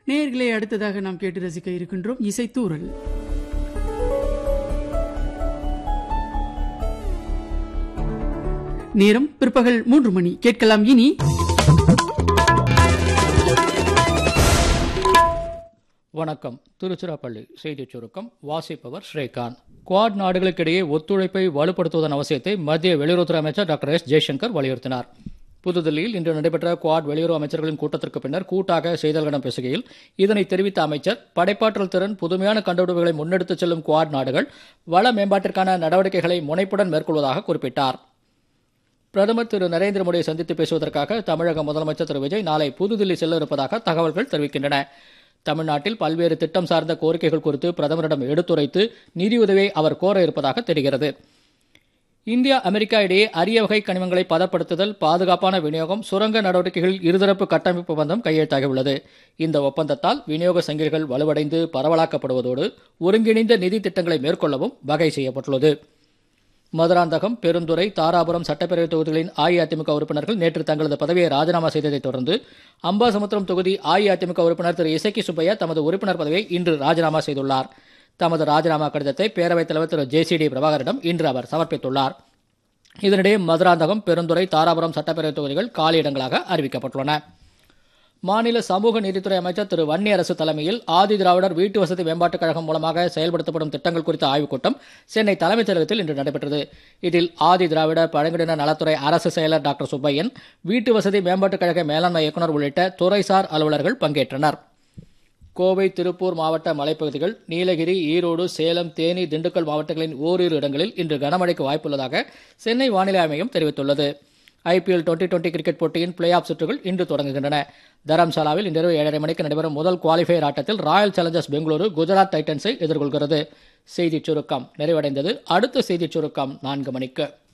நேயர்களே அடுத்ததாக நாம் கேட்டு ரசிக்க இருக்கின்றோம் இசைத்தூரல் நேரம் பிற்பகல் மூன்று மணி கேட்கலாம் இனி வணக்கம் திருச்சிராப்பள்ளி செய்திச் சுருக்கம் வாசிப்பவர் ஸ்ரீகாந்த் குவாட் நாடுகளுக்கிடையே ஒத்துழைப்பை வலுப்படுத்துவதன் அவசியத்தை மத்திய வெளியுறவுத்துறை அமைச்சர் டாக்டர் எஸ் ஜெய்சங்கர் வலியுறுத்தினார் புதுதில்லியில் இன்று நடைபெற்ற குவாட் வெளியுறவு அமைச்சர்களின் கூட்டத்திற்கு பின்னர் கூட்டாக செய்தியாளர்களிடம் பேசுகையில் இதனை தெரிவித்த அமைச்சர் படைப்பாற்றல் திறன் புதுமையான கண்டுபிடிப்புகளை முன்னெடுத்துச் செல்லும் குவாட் நாடுகள் வள மேம்பாட்டிற்கான நடவடிக்கைகளை முனைப்புடன் மேற்கொள்வதாக குறிப்பிட்டார் பிரதமர் திரு நரேந்திர மோடியை சந்தித்து பேசுவதற்காக தமிழக முதலமைச்சர் திரு விஜய் நாளை புதுதில்லி செல்ல இருப்பதாக தகவல்கள் தெரிவிக்கின்றன தமிழ்நாட்டில் பல்வேறு திட்டம் சார்ந்த கோரிக்கைகள் குறித்து பிரதமரிடம் எடுத்துரைத்து நிதியுதவியை அவர் கோர இருப்பதாக தெரிகிறது இந்தியா அமெரிக்கா இடையே அரிய வகை கனிமங்களை பதப்படுத்துதல் பாதுகாப்பான விநியோகம் சுரங்க நடவடிக்கைகளில் இருதரப்பு கட்டமைப்பு ஒப்பந்தம் கையெழுத்தாகியுள்ளது இந்த ஒப்பந்தத்தால் விநியோக சங்கிலிகள் வலுவடைந்து பரவலாக்கப்படுவதோடு ஒருங்கிணைந்த நிதி திட்டங்களை மேற்கொள்ளவும் வகை செய்யப்பட்டுள்ளது மதுராந்தகம் பெருந்துறை தாராபுரம் சட்டப்பேரவை தொகுதிகளின் அஇஅதிமுக உறுப்பினர்கள் நேற்று தங்களது பதவியை ராஜினாமா செய்ததைத் தொடர்ந்து அம்பாசமுத்திரம் தொகுதி அஇஅதிமுக உறுப்பினர் திரு இசக்கி சுப்பையா தமது உறுப்பினர் பதவியை இன்று ராஜினாமா செய்துள்ளார் தமது ராஜினாமா கடிதத்தை பேரவைத் தலைவர் திரு ஜே சி டி பிரபாகரிடம் இன்று அவர் சமர்ப்பித்துள்ளார் இதனிடையே மதுராந்தகம் பெருந்துறை தாராபுரம் சட்டப்பேரவை தொகுதிகள் காலியிடங்களாக அறிவிக்கப்பட்டுள்ளன மாநில சமூக நீதித்துறை அமைச்சர் திரு வன்னியரசு தலைமையில் ஆதி திராவிடர் வீட்டு வசதி மேம்பாட்டுக் கழகம் மூலமாக செயல்படுத்தப்படும் திட்டங்கள் குறித்த ஆய்வுக் கூட்டம் சென்னை தலைமைச் செயலகத்தில் இன்று நடைபெற்றது இதில் ஆதி திராவிட பழங்குடியின நலத்துறை அரசு செயலர் டாக்டர் சுப்பையன் வீட்டு வசதி மேம்பாட்டுக் கழக மேலாண்மை இயக்குநர் உள்ளிட்ட துறைசார் அலுவலர்கள் பங்கேற்றனர் கோவை திருப்பூர் மாவட்ட மலைப்பகுதிகள் நீலகிரி ஈரோடு சேலம் தேனி திண்டுக்கல் மாவட்டங்களின் ஓரிரு இடங்களில் இன்று கனமழைக்கு வாய்ப்புள்ளதாக சென்னை வானிலை ஆய்வு மையம் தெரிவித்துள்ளது ஐபிஎல் டுவெண்டி டுவெண்டி கிரிக்கெட் போட்டியின் பிளே ஆஃப் சுற்றுகள் இன்று தொடங்குகின்றன தரம்சாலாவில் இன்றிரவு ஏழரை மணிக்கு நடைபெறும் முதல் குவாலிஃபயர் ஆட்டத்தில் ராயல் சேலஞ்சர்ஸ் பெங்களூரு குஜராத் டைட்டன்ஸை எதிர்கொள்கிறது செய்திச் சுருக்கம் நிறைவடைந்தது அடுத்த செய்திச் சுருக்கம் நான்கு மணிக்கு